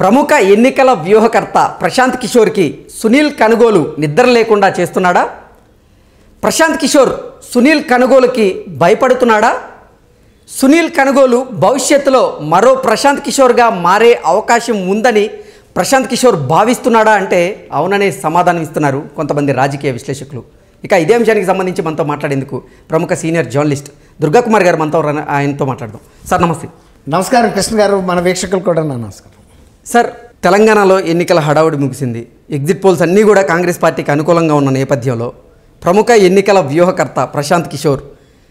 ప్రముఖ ఎన్నికల వ్యూహకర్త ప్రశాంత్ కిషోర్కి సునీల్ కనుగోలు నిద్ర లేకుండా చేస్తున్నాడా ప్రశాంత్ కిషోర్ సునీల్ కనుగోలుకి భయపడుతున్నాడా సునీల్ కనుగోలు భవిష్యత్తులో మరో ప్రశాంత్ కిషోర్గా మారే అవకాశం ఉందని ప్రశాంత్ కిషోర్ భావిస్తున్నాడా అంటే అవుననే సమాధానం ఇస్తున్నారు కొంతమంది రాజకీయ విశ్లేషకులు ఇక ఇదే అంశానికి సంబంధించి మనతో మాట్లాడేందుకు ప్రముఖ సీనియర్ జర్నలిస్ట్ దుర్గాకుమార్ గారు మనతో ఉన్న- ఆయనతో మాట్లాడదాం సార్ నమస్తే నమస్కారం కృష్ణ గారు మన వీక్షకులు కూడా నా నమస్కారం సార్ తెలంగాణలో ఎన్నికల హడావుడి ముగిసింది ఎగ్జిట్ పోల్స్ అన్నీ కూడా కాంగ్రెస్ పార్టీకి అనుకూలంగా ఉన్న నేపథ్యంలో ప్రముఖ ఎన్నికల వ్యూహకర్త ప్రశాంత్ కిషోర్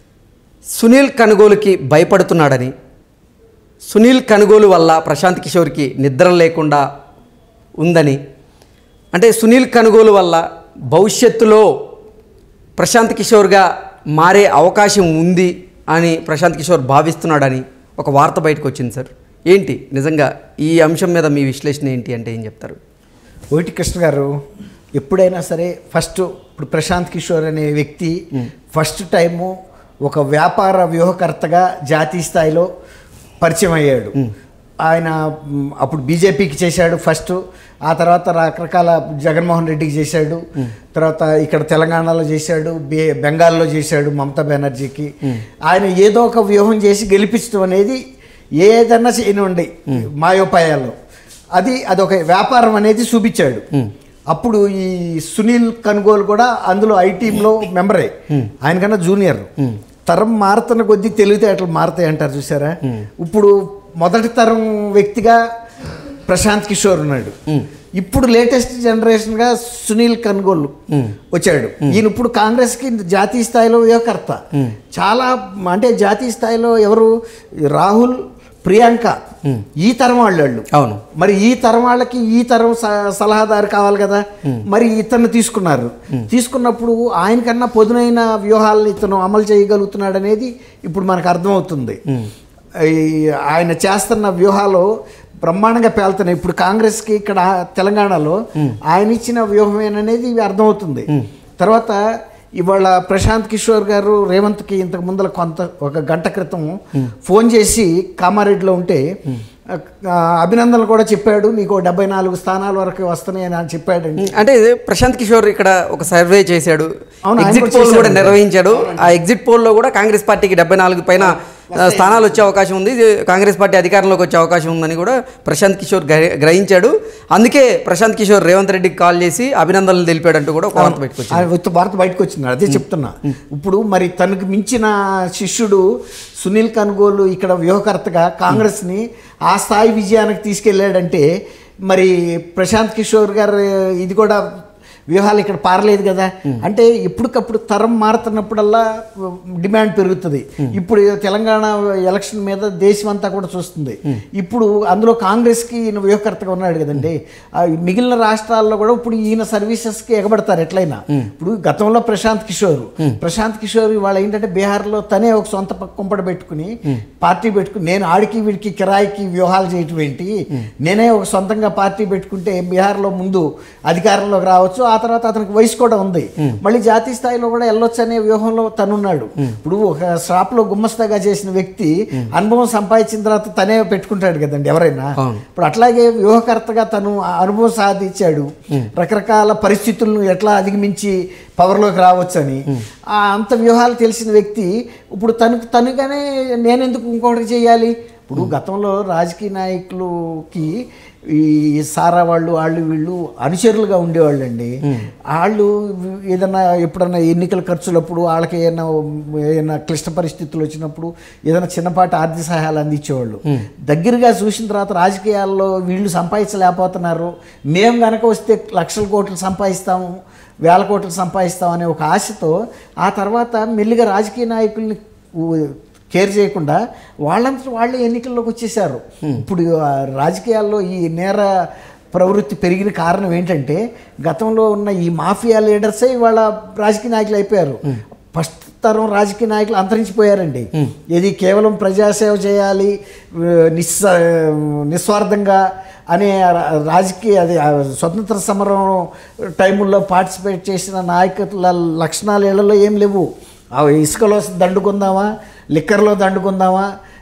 సునీల్ కనుగోలుకి భయపడుతున్నాడని సునీల్ కనుగోలు వల్ల ప్రశాంత్ కిషోర్కి నిద్ర లేకుండా ఉందని అంటే సునీల్ కనుగోలు వల్ల భవిష్యత్తులో ప్రశాంత్ కిషోర్గా మారే అవకాశం ఉంది అని ప్రశాంత్ కిషోర్ భావిస్తున్నాడని ఒక వార్త బయటకు వచ్చింది సార్ ఏంటి నిజంగా ఈ అంశం మీద మీ విశ్లేషణ ఏంటి అంటే ఏం చెప్తారు ఒకటి కృష్ణ గారు ఎప్పుడైనా సరే ఫస్ట్ ఇప్పుడు ప్రశాంత్ కిషోర్ అనే వ్యక్తి ఫస్ట్ టైము ఒక వ్యాపార వ్యూహకర్తగా జాతీయ స్థాయిలో పరిచయం అయ్యాడు ఆయన మ్, అప్పుడు బీజేపీకి చేశాడు ఫస్ట్ ఆ తర్వాత రకరకాల జగన్మోహన్ రెడ్డికి చేశాడు తర్వాత ఇక్కడ తెలంగాణలో చేశాడు బే- బెంగాల్లో చేశాడు మమతా బెనర్జీకి ఆయన ఏదో ఒక వ్యూహం చేసి గెలిపించడం అనేది ఏదన్నా చేయనివ్వండి మాయోపాయాల్లో అది అదొక వ్యాపారం అనేది చూపించాడు అప్పుడు ఈ సునీల్ కనుగోలు కూడా అందులో ఐ టీంలో మెంబరే ఆయనకన్నా జూనియర్ తరం మారుతున్న కొద్దీ తెలివితేటలు మారుతాయి అంటారు చూసారా ఇప్పుడు మొదటి తరం వ్యక్తిగా ప్రశాంత్ కిషోర్ ఉన్నాడు ఇప్పుడు లేటెస్ట్ జనరేషన్గా సునీల్ కనుగోలు వచ్చాడు ఈయన ఇప్పుడు కాంగ్రెస్కి జాతీయ స్థాయిలో వ్యూహకర్త చాలా అంటే జాతీయ స్థాయిలో ఎవరు రాహుల్ ప్రియాంక ఈ తరం వాళ్ళు వాళ్ళు. అవును మరి ఈ తరం వాళ్ళకి ఈ తరం స- సలహాదారు కావాలి కదా మరి ఇతన్ని తీసుకున్నారు తీసుకున్నప్పుడు ఆయనకన్నా పొదునైన వ్యూహాలను ఇతను అమలు చేయగలుగుతున్నాడు అనేది ఇప్పుడు మనకు అర్థమవుతుంది ఈ ఆయన చేస్తున్న వ్యూహాలు బ్రహ్మాండంగా పేలుతున్నాయి ఇప్పుడు కాంగ్రెస్కి ఇక్కడ తెలంగాణలో ఆయన ఇచ్చిన వ్యూహమేననేది అర్థమవుతుంది తర్వాత ఇవాళ ప్రశాంత్ కిషోర్ గారు రేవంత్కి ఇంతకు ముందర కొంత ఒక గంట క్రితం ఫోన్ చేసి కామారెడ్డిలో ఉంటే ఆ, అభినందనలు కూడా చెప్పాడు నీకు డెబ్బై నాలుగు స్థానాల వరకు వస్తున్నాయని అని చెప్పాడండి అంటే ఇది ప్రశాంత్ కిషోర్ ఇక్కడ ఒక సర్వే చేశాడు అవును, ఆయన ఎగ్జిట్ కూడా పోల్ కూడా చేశాడు. నిర్వహించాడు ఆ ఎగ్జిట్ పోల్లో కూడా కాంగ్రెస్ పార్టీకి డెబ్బై నాలుగు పైన ఆ, స్థానాలు వచ్చే అవకాశం ఉంది ఇది కాంగ్రెస్ పార్టీ అధికారంలోకి వచ్చే అవకాశం ఉందని కూడా ప్రశాంత్ కిషోర్ గ్రహి- గ్రహించాడు అందుకే ప్రశాంత్ కిషోర్ రేవంత్ రెడ్డికి కాల్ చేసి అభినందనలు తెలిపాడంటూ కూడా ఒక వార్త బయటకు వచ్చింది ఆయన ఉత్త భారత బయటకు వచ్చినాడు అదే చెప్తున్నా ఇప్పుడు మరి తనకు మించిన శిష్యుడు సునీల్ కనుగోలు ఇక్కడ వ్యూహకర్తగా కాంగ్రెస్ని ఆ స్థాయి విజయానికి తీసుకెళ్ళాడంటే మరి ప్రశాంత్ కిషోర్ గారు ఇది కూడా వ్యూహాలు ఇక్కడ పారలేదు కదా అంటే ఎప్పటికప్పుడు తరం మారుతున్నప్పుడల్లా డిమాండ్ పెరుగుతుంది ఇప్పుడు తెలంగాణ ఎలక్షన్ మీద దేశం అంతా కూడా చూస్తుంది ఇప్పుడు అందులో కాంగ్రెస్కి ఈయన వ్యూహకర్తగా ఉన్నాడు కదండి ఆ మిగిలిన రాష్ట్రాల్లో కూడా ఇప్పుడు ఈయన సర్వీసెస్కి ఎగబడతారు ఎట్లయినా ఇప్పుడు గతంలో ప్రశాంత్ కిషోర్ ప్రశాంత్ కిషోర్ ఇవాళ ఏంటంటే బీహార్లో తనే ఒక సొంత పక్క కుంపట పెట్టుకుని పార్టీ పెట్టుకుని నేను ఆడికి వీడికి కిరాయికి వ్యూహాలు చేయటం ఏంటి నేనే ఒక సొంతంగా పార్టీ పెట్టుకుంటే బీహార్లో ముందు అధికారంలోకి రావచ్చు ఆ తర్వాత అతనికి వయసు కూడా ఉంది మళ్ళీ జాతీయ స్థాయిలో కూడా వెళ్ళొచ్చు అనే వ్యూహంలో తనున్నాడు ఇప్పుడు ఒక షాప్లో గుమ్మస్తాగా చేసిన వ్యక్తి అనుభవం సంపాదించిన తర్వాత తనే పెట్టుకుంటాడు కదండి ఎవరైనా అవును. ఇప్పుడు అట్లాగే వ్యూహకర్తగా తను ఆ అనుభవం సాధించాడు రకరకాల పరిస్థితులను ఎట్లా అధిగమించి పవర్లోకి రావచ్చని ఆ అంత వ్యూహాలు తెలిసిన వ్యక్తి ఇప్పుడు తనకు తనుగానే నేను ఎందుకు ఇంకొకటి చేయాలి ఇప్పుడు గతంలో రాజకీయ నాయకులకి ఈ సారా వాళ్ళు వాళ్ళు వీళ్ళు అనుచరులుగా ఉండేవాళ్ళు అండి వాళ్ళు ఏదైనా ఎప్పుడన్నా ఎన్నికల ఖర్చులప్పుడు వాళ్ళకి ఏదైనా ఏదైనా క్లిష్ట పరిస్థితులు వచ్చినప్పుడు ఏదైనా చిన్నపాటి ఆర్థిక సహాయాలు అందించేవాళ్ళు దగ్గరగా చూసిన తర్వాత రాజకీయాల్లో వీళ్ళు సంపాదించలేకపోతున్నారు మేము గనక వస్తే లక్షల కోట్లు సంపాదిస్తాము వేల కోట్లు సంపాదిస్తాం అనే ఒక ఆశతో ఆ తర్వాత మెల్లిగా రాజకీయ నాయకుల్ని ఊ- కేర్ చేయకుండా వాళ్ళంతా వాళ్ళే ఎన్నికల్లోకి వచ్చేసారు ఇప్పుడు ఆ రాజకీయాల్లో ఈ నేర ప్రవృత్తి పెరిగిన కారణం ఏంటంటే గతంలో ఉన్న ఈ మాఫియా లీడర్సే ఇవాళ రాజకీయ నాయకులు అయిపోయారు ఫస్ట్ తరం రాజకీయ నాయకులు అంతరించిపోయారండి ఇది కేవలం ప్రజాసేవ చేయాలి ఆ, నిస్స నిస్వార్థంగా అనే రా- రాజకీయ అది ఆ స్వతంత్ర సమరం టైముల్లో పార్టిసిపేట్ చేసిన నాయకుల లక్షణాలు ఇళ్లలో ఏం లేవు ఆ ఇసుకలో దండుకుందామా లిక్కర్లో దండుకుందామా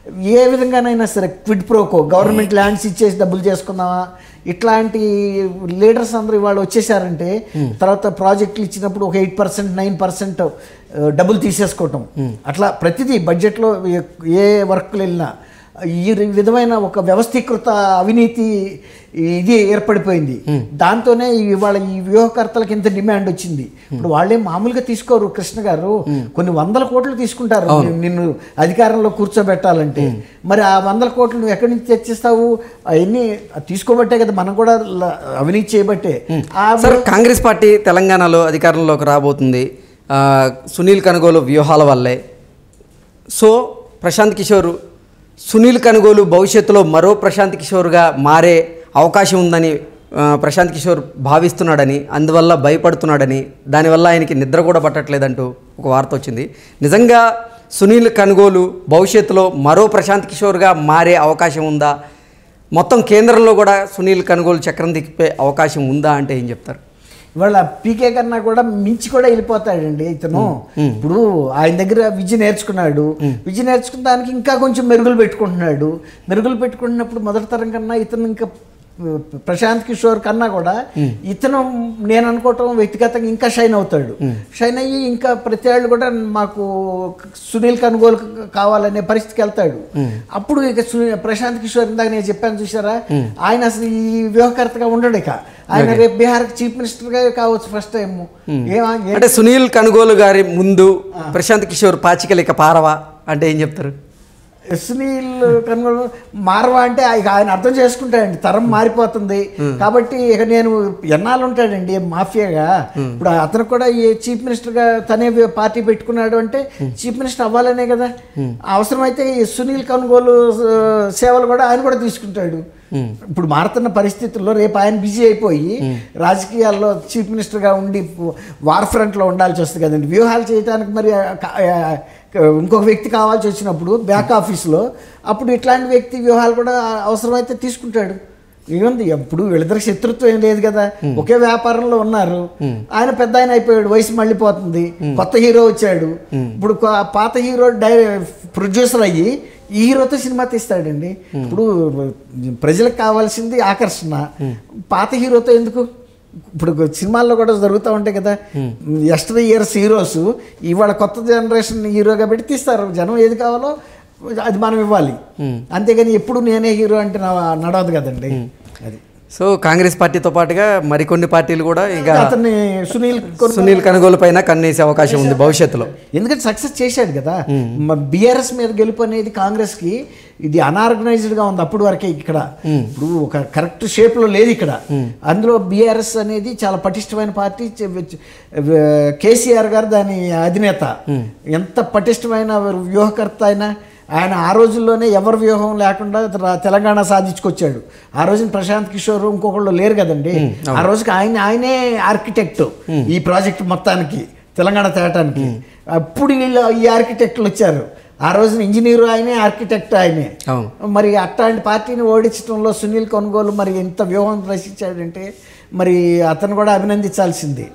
ఏ విధంగానైనా సరే క్విడ్ ప్రోకో గవర్నమెంట్ ల్యాండ్స్ ఇచ్చేసి డబ్బులు చేసుకుందామా ఇట్లాంటి లీడర్స్ అందరూ ఇవాళ వచ్చేసారంటే తర్వాత ప్రాజెక్టులు ఇచ్చినప్పుడు ఒక ఎయిట్ పర్సెంట్ నైన్ పర్సెంట్ డబ్బులు తీసేసుకోవటం అట్లా ప్రతిదీ బడ్జెట్లో ఏ- ఏ వర్క్లు వెళ్ళినా ఈ విధమైన ఒక వ్యవస్థీకృత అవినీతి ఇది ఏర్పడిపోయింది దాంతోనే ఇవాళ ఈ వ్యూహకర్తలకు ఇంత డిమాండ్ వచ్చింది ఇప్పుడు వాళ్ళే మామూలుగా తీసుకోరు కృష్ణ గారు కొన్ని వందల కోట్లు తీసుకుంటారు నిన్ను అధికారంలో కూర్చోబెట్టాలంటే మరి ఆ వందల కోట్లు నువ్వు ఎక్కడి నుంచి తెచ్చిస్తావు అవన్నీ తీసుకోబట్టే కదా మనం కూడా ల- అవినీతి చేయబట్టే ఆ సార్ కాంగ్రెస్ పార్టీ తెలంగాణలో అధికారంలోకి రాబోతుంది ఆ, సునీల్ కనుగోలు వ్యూహాల వల్లే సో ప్రశాంత్ కిషోర్ సునీల్ కనుగోలు భవిష్యత్తులో మరో ప్రశాంత్ కిషోర్గా మారే అవకాశం ఉందని ఆ, ప్రశాంత్ కిషోర్ భావిస్తున్నాడని అందువల్ల భయపడుతున్నాడని దానివల్ల ఆయనకి నిద్ర కూడా పట్టట్లేదంటూ ఒక వార్త వచ్చింది నిజంగా సునీల్ కనుగోలు భవిష్యత్తులో మరో ప్రశాంత్ కిషోర్గా మారే అవకాశం ఉందా మొత్తం కేంద్రంలో కూడా సునీల్ కనుగోలు చక్రం తిప్పే అవకాశం ఉందా అంటే ఏం చెప్తారు ఇవాళ పీకే కన్నా కూడా మించి కూడా వెళ్ళిపోతాడండి ఇతను ఇప్పుడు ఆయన దగ్గర విద్య నేర్చుకున్నాడు విద్య నేర్చుకున్న దానికి ఇంకా కొంచెం మెరుగులు పెట్టుకుంటున్నాడు మెరుగులు పెట్టుకుంటున్నప్పుడు మొదటి తరం కన్నా ఇతను ఇంకా ప్రశాంత్ కిషోర్ కన్నా కూడా ఇతను నేను అనుకోవటం వ్యక్తిగతంగా ఇంకా షైన్ అవుతాడు షైన్ అయ్యి ఇంకా ప్రతి వాళ్ళు కూడా మాకు సునీల్ కనుగోలు కావాలనే పరిస్థితికి వెళ్తాడు అప్పుడు ఇక సు- ప్రశాంత్ కిషోర్ ఇందాక నేను చెప్పాను చూసారా ఆయన అసలు ఈ వ్యూహకర్తగా ఉండడు ఇక ఆయన రేపు బీహార్కి చీఫ్ మినిస్టర్గా కావచ్చు ఫస్ట్ టైం ఏమా ఏ- అంటే సునీల్ కనుగోలు గారి ముందు ప్రశాంత్ కిషోర్ పాచికలిక పారవా అంటే ఏం చెప్తారు సునీల్ కనుగోలు మారవా అంటే ఇక ఆయన అర్థం చేసుకుంటాడండి తరం మారిపోతుంది కాబట్టి ఇక నేను ఎన్నాళ్ళు ఉంటాడండి మాఫియాగా ఇప్పుడు అతను కూడా ఈ చీఫ్ మినిస్టర్గా తనే పార్టీ పెట్టుకున్నాడు అంటే చీఫ్ మినిస్టర్ అవ్వాలనే కదా అవసరమైతే ఈ సునీల్ కనుగోలు ఆ, సేవలు కూడా ఆయన కూడా తీసుకుంటాడు ఇప్పుడు మారుతున్న పరిస్థితుల్లో రేపు ఆయన బిజీ అయిపోయి రాజకీయాల్లో చీఫ్ మినిస్టర్గా ఉండి వార్ ఫ్రంట్లో ఉండాల్సి వస్తుంది కదండి వ్యూహాలు చేయడానికి మరి ఆ, క- ఆ, ఇంకొక వ్యక్తి కావాల్సి వచ్చినప్పుడు బ్యాక్ ఆఫీస్లో అప్పుడు ఇట్లాంటి వ్యక్తి వ్యూహాలు కూడా అవసరమైతే తీసుకుంటాడు ఏముంది ఎప్పుడు వీళ్ళిద్దరికి శత్రుత్వం ఏం లేదు కదా ఒకే వ్యాపారంలో ఉన్నారు ఆయన పెద్ద ఆయన అయిపోయాడు వయసు మళ్ళీపోతుంది కొత్త హీరో వచ్చాడు ఇప్పుడు కొ- పాత హీరో డై ప్రొడ్యూసర్ అయ్యి ఈ హీరోతో సినిమా తీస్తాడండి ఇప్పుడు ప్రజలకు కావాల్సింది ఆకర్షణ పాత హీరోతో ఎందుకు ఇప్పుడు సినిమాల్లో కూడా జరుగుతూ ఉంటాయి కదా ఎస్టర్ ఇయర్స్ హీరోస్ ఇవాళ కొత్త జనరేషన్ హీరో కాబట్టి తీస్తారు జనం ఏది కావాలో అది మనం ఇవ్వాలి అంతేగాని ఎప్పుడు నేనే హీరో అంటే నా- నడవదు కదండి అది సో కాంగ్రెస్ పార్టీతో పాటుగా మరికొన్ని పార్టీలు కూడా ఇక అతన్ని సునీల్ కొన్- సునీల్ కనుగోలు పైన కన్నేసే అవకాశం ఉంది భవిష్యత్తులో ఎందుకంటే సక్సెస్ చేశాడు కదా బీఆర్ఎస్ మీద గెలుపు అనేది కాంగ్రెస్ కి ఇది అనార్గనైజ్డ్ గా ఉంది అప్పుడు వరకే ఇక్కడ ఇప్పుడు ఒక కరెక్ట్ షేప్ లో లేదు ఇక్కడ అందులో బీఆర్ఎస్ అనేది చాలా పటిష్టమైన పార్టీ చె- చె- కేసీఆర్ గారు దాని అధినేత ఎంత పటిష్టమైన వ్యూహకర్త అయినా ఆయన ఆ రోజుల్లోనే ఎవరి వ్యూహం లేకుండా రా- తెలంగాణ సాధించుకొచ్చాడు ఆ రోజున ప్రశాంత్ కిషోర్ ఇంకొకళ్ళు లేరు కదండి ఆ రోజుకి ఆయన ఆయనే ఆర్కిటెక్ట్ ఈ ప్రాజెక్ట్ మొత్తానికి తెలంగాణ తేటానికి అప్పుడు వీళ్ళు ఈ ఆర్కిటెక్ట్లు వచ్చారు ఆ రోజున ఇంజనీరు ఆయనే ఆర్కిటెక్ట్ ఆయనే అవును మరి అట్లాంటి పార్టీని ఓడించడంలో సునీల్ కొనుగోలు మరి ఎంత వ్యూహం రచించాడంటే మరి అతను కూడా అభినందించాల్సింది